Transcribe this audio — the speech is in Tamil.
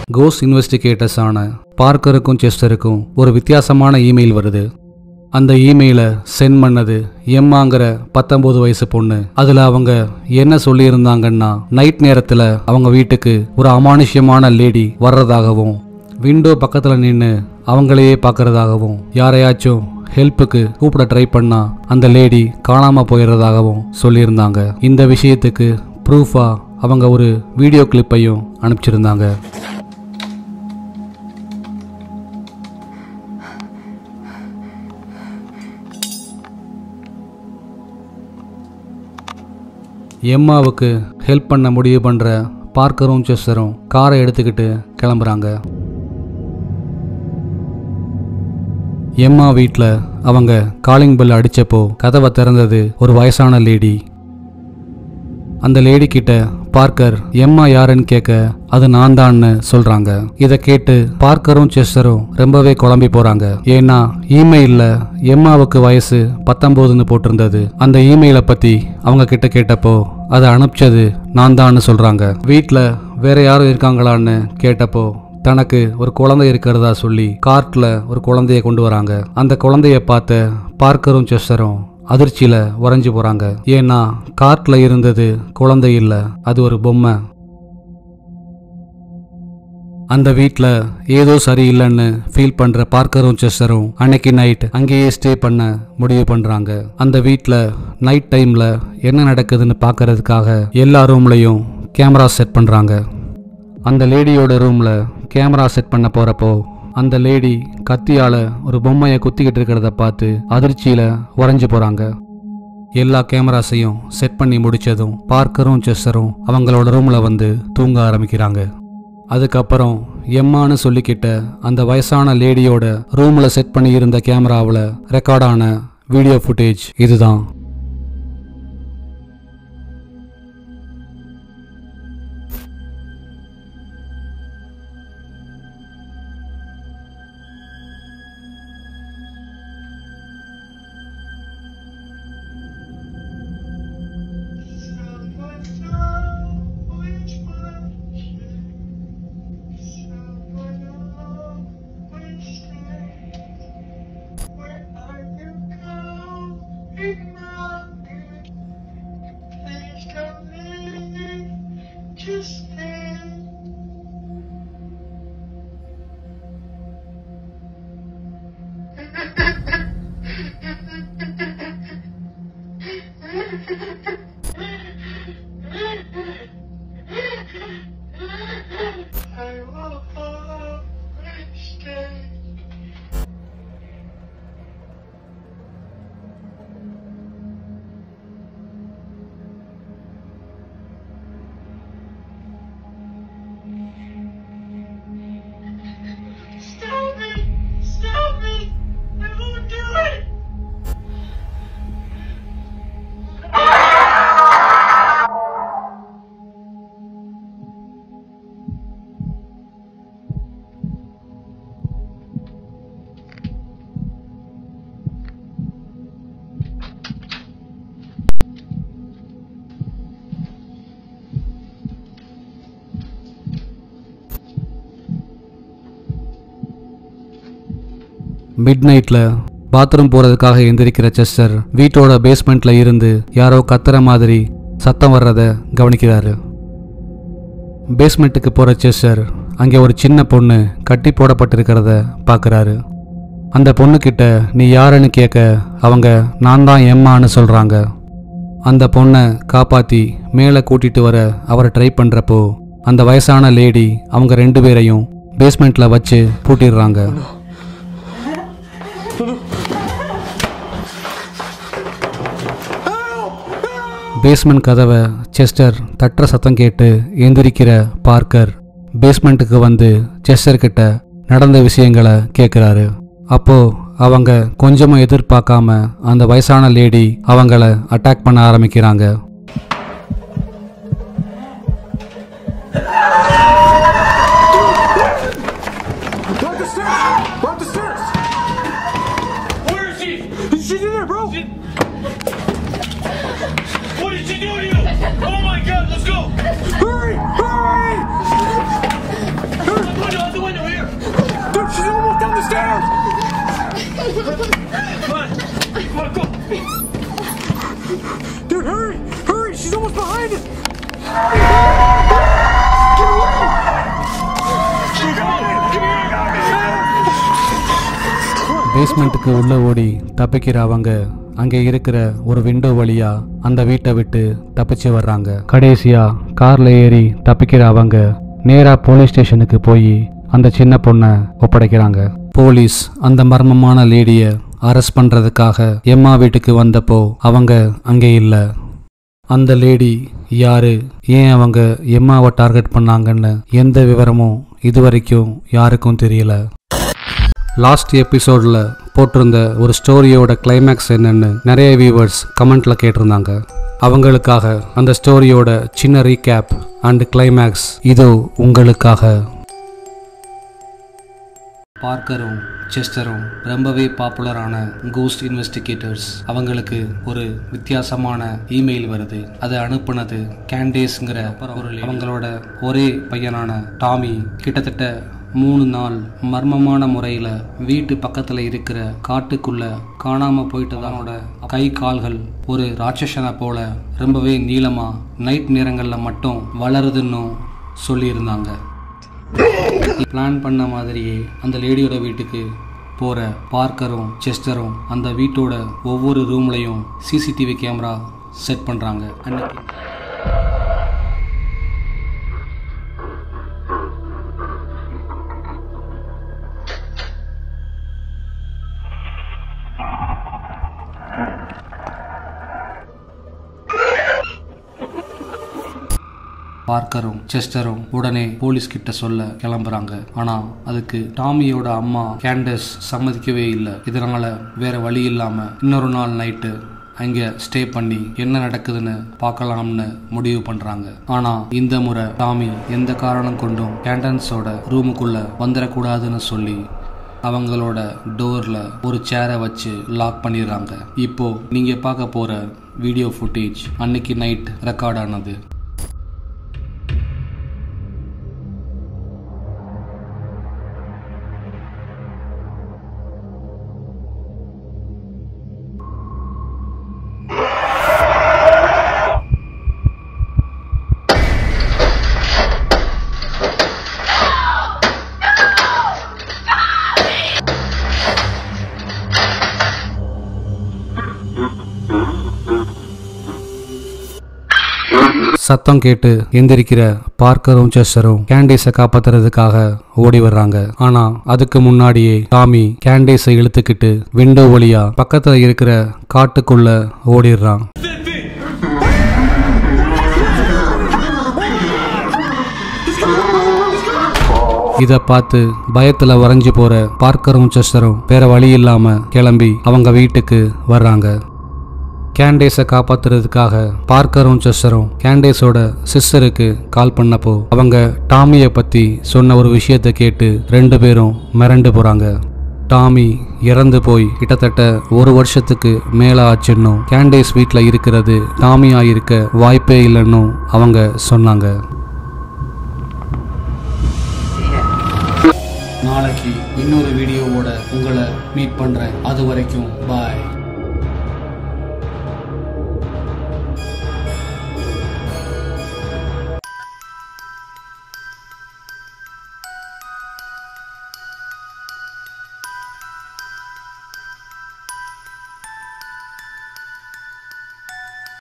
கோஸ் இன்வெஸ்டிகேட்டர்ஸான பார்க்கருக்கும் செஸ்டருக்கும் ஒரு வித்தியாசமான இமெயில் வருது அந்த இமெயிலை சென்ட் பண்ணது எம்மாங்கிற பத்தொன்பது வயசு பொண்ணு அதுல அவங்க என்ன சொல்லியிருந்தாங்கன்னா நைட் நேரத்துல அவங்க வீட்டுக்கு ஒரு அமானுஷ்யமான லேடி வர்றதாகவும் விண்டோ பக்கத்துல நின்று அவங்களையே பார்க்கறதாகவும் யாரையாச்சும் ஹெல்ப்புக்கு கூப்பிட ட்ரை பண்ணா அந்த லேடி காணாம போயிடுறதாகவும் சொல்லியிருந்தாங்க இந்த விஷயத்துக்கு ப்ரூஃபா அவங்க ஒரு வீடியோ கிளிப்பையும் அனுப்பிச்சிருந்தாங்க எம்மாவுக்கு ஹெல்ப் பண்ண முடிவு பண்ணுற பார்க்கரும் செஸ்ஸரும் காரை எடுத்துக்கிட்டு கிளம்புறாங்க எம்மா வீட்டில் அவங்க காலிங் பெல் அடிச்சப்போ கதவை திறந்தது ஒரு வயசான லேடி அந்த லேடி கிட்ட பார்க்கர் எம்மா யாருன்னு கேட்க அது நான் தான்னு சொல்றாங்க இதை கேட்டு பார்க்கரும் செஸ்ஸரும் ரொம்பவே குழம்பி போறாங்க ஏன்னா இமெயில்ல எம்மாவுக்கு வயசு பத்தொன்பதுன்னு போட்டிருந்தது அந்த இமெயிலை பத்தி அவங்க கிட்ட கேட்டப்போ அதை அனுப்பிச்சது நான் தான்னு சொல்றாங்க வீட்டில் வேற யாரும் இருக்காங்களான்னு கேட்டப்போ தனக்கு ஒரு குழந்தை இருக்கிறதா சொல்லி கார்ட்ல ஒரு குழந்தைய கொண்டு வராங்க அந்த குழந்தைய பார்த்த பார்க்கரும் செஸ்ஸரும் அதிர்ச்சியில உறைஞ்சு போறாங்க ஏன்னா கார்ட்ல இருந்தது குழந்தை இல்ல அது ஒரு பொம்மை அந்த வீட்டில் ஏதோ சரியில்லைன்னு ஃபீல் பண்ற பார்க்கரும் செஸ்ஸரும் அன்னைக்கு நைட் அங்கேயே ஸ்டே பண்ண முடிவு பண்றாங்க அந்த வீட்டில் நைட் டைம்ல என்ன நடக்குதுன்னு பார்க்கறதுக்காக எல்லா ரூம்லையும் கேமரா செட் பண்றாங்க அந்த லேடியோட ரூம்ல கேமரா செட் பண்ண போறப்போ அந்த லேடி கத்தியால ஒரு பொம்மையை குத்திக்கிட்டு இருக்கிறத பார்த்து அதிர்ச்சியில உறைஞ்சு போறாங்க எல்லா கேமராஸையும் செட் பண்ணி முடிச்சதும் பார்க்கரும் செஸ்ஸரும் அவங்களோட ரூம்ல வந்து தூங்க ஆரம்பிக்கிறாங்க அதுக்கப்புறம் எம்மான்னு சொல்லிக்கிட்ட அந்த வயசான லேடியோட ரூம்ல செட் பண்ணி இருந்த கேமராவில் ரெக்கார்டான வீடியோ ஃபுட்டேஜ் இதுதான் Just stand. I will stay. Stop me! Stop me! I won't do it! மிட் நைட்டில் பாத்ரூம் போகிறதுக்காக எந்திரிக்கிற செஸ்டர் வீட்டோட பேஸ்மெண்ட்ல இருந்து யாரோ கத்துற மாதிரி சத்தம் வர்றத கவனிக்கிறாரு பேஸ்மெண்ட்டுக்கு போகிற செஸ்டர் அங்கே ஒரு சின்ன பொண்ணு கட்டி போடப்பட்டிருக்கிறத பார்க்குறாரு அந்த பொண்ணுக்கிட்ட நீ யாருன்னு கேட்க அவங்க நான் தான் எம்மான்னு சொல்கிறாங்க அந்த பொண்ணை காப்பாற்றி மேலே கூட்டிட்டு வர அவரை ட்ரை பண்ணுறப்போ அந்த வயசான லேடி அவங்க ரெண்டு பேரையும் பேஸ்மெண்ட்டில் வச்சு பூட்டிடுறாங்க பேஸ்மெண்ட் கதவை செஸ்டர் தட்டுற சத்தம் கேட்டு எந்திரிக்கிற பார்க்கர் பேஸ்மெண்ட்டுக்கு வந்து செஸ்டர் கிட்ட நடந்த விஷயங்களை கேட்குறாரு அப்போ அவங்க கொஞ்சமும் எதிர்பார்க்காம அந்த வயசான லேடி அவங்கள அட்டாக் பண்ண ஆரம்பிக்கிறாங்க Go up the stairs! Go up the stairs! Where is she? She's in there, bro! What did she do to you? Oh my god, let's go! Hurry! Hurry! பேஸ்மெண்ட்டுக்கு உள்ள ஓடி தப்பிக்கிற அவங்க அங்கே இருக்கிற ஒரு விண்டோ வழியா அந்த வீட்டை விட்டு தப்பிச்சு வர்றாங்க கடைசியா கார்ல ஏறி தப்பிக்கிற அவங்க நேரா போலீஸ் ஸ்டேஷனுக்கு போய் அந்த சின்ன பொண்ணை ஒப்படைக்கிறாங்க போலீஸ் அந்த மர்மமான லேடிய அரெஸ்ட் பண்றதுக்காக எம்மா வீட்டுக்கு வந்தப்போ அவங்க அங்கே இல்லை அந்த லேடி யாரு ஏன் அவங்க எம்மாவை டார்கெட் பண்ணாங்கன்னு எந்த விவரமும் இதுவரைக்கும் யாருக்கும் தெரியல லாஸ்ட் எபிசோடில் போட்டிருந்த ஒரு ஸ்டோரியோட கிளைமேக்ஸ் என்னன்னு நிறைய வியூவர்ஸ் கமெண்ட்ல கேட்டிருந்தாங்க அவங்களுக்காக அந்த ஸ்டோரியோட சின்ன ரீகேப் அண்ட் கிளைமேக்ஸ் இதோ உங்களுக்காக பார்க்கரும் செஸ்டரும் ரொம்பவே பாப்புலரான கோஸ்ட் இன்வெஸ்டிகேட்டர்ஸ் அவங்களுக்கு ஒரு வித்தியாசமான இமெயில் வருது அதை அனுப்புனது கேண்டேஸ்ங்கிற ஒரு அவங்களோட ஒரே பையனான டாமி கிட்டத்தட்ட மூணு நாள் மர்மமான முறையில் வீட்டு பக்கத்தில் இருக்கிற காட்டுக்குள்ள காணாம போயிட்டதனோட கை கால்கள் ஒரு ராட்சசனை போல ரொம்பவே நீளமா நைட் நேரங்களில் மட்டும் வளருதுன்னு சொல்லியிருந்தாங்க பிளான் பண்ண மாதிரியே அந்த லேடியோட வீட்டுக்கு போகிற பார்க்கரும் செஸ்டரும் அந்த வீட்டோட ஒவ்வொரு ரூம்லையும் சிசிடிவி கேமரா செட் பண்ணுறாங்க அன்னைக்கு பார்க்கரும் செஸ்டரும் உடனே போலீஸ் கிட்ட சொல்ல கிளம்புறாங்க ஆனா அதுக்கு டாமியோட அம்மா கேண்டஸ் சம்மதிக்கவே இல்லை இதனால வேற வழி இல்லாம இன்னொரு நாள் நைட்டு அங்க ஸ்டே பண்ணி என்ன நடக்குதுன்னு பார்க்கலாம்னு முடிவு பண்றாங்க ஆனா இந்த முறை டாமி எந்த காரணம் கொண்டும் கேண்டன்ஸோட ரூமுக்குள்ள வந்துடக்கூடாதுன்னு சொல்லி அவங்களோட டோர்ல ஒரு சேரை வச்சு லாக் பண்ணிடுறாங்க இப்போ நீங்க பார்க்க போற வீடியோ ஃபுட்டேஜ் அன்னைக்கு நைட் ரெக்கார்ட் ஆனது சத்தம் கேட்டு எந்திரிக்கிற பார்க்கரும் செஸ்ஸரும் கேண்டீஸை காப்பாத்துறதுக்காக ஓடி வர்றாங்க ஆனா அதுக்கு முன்னாடியே டாமி கேண்டீஸை இழுத்துக்கிட்டு விண்டோ வழியா பக்கத்துல இருக்கிற காட்டுக்குள்ள ஓடிடுறான் இதை பார்த்து பயத்துல வரைஞ்சு போற பார்க்கரும் செஸ்ஸரும் வேற வழி இல்லாம கிளம்பி அவங்க வீட்டுக்கு வர்றாங்க கேண்டேஸை காப்பாத்துறதுக்காக பார்க்கரும் செஸ்ஸரும் கேண்டேஸோட சிஸ்டருக்கு கால் பண்ணப்போ அவங்க டாமியை பத்தி சொன்ன ஒரு விஷயத்தை கேட்டு ரெண்டு பேரும் மிரண்டு போறாங்க டாமி இறந்து போய் கிட்டத்தட்ட ஒரு வருஷத்துக்கு மேல ஆச்சுன்னும் கேண்டேஸ் வீட்டில் இருக்கிறது டாமியா இருக்க வாய்ப்பே இல்லைன்னும் அவங்க சொன்னாங்க நாளைக்கு இன்னொரு வீடியோவோட உங்களை மீட் பண்றேன் அது வரைக்கும் பாய்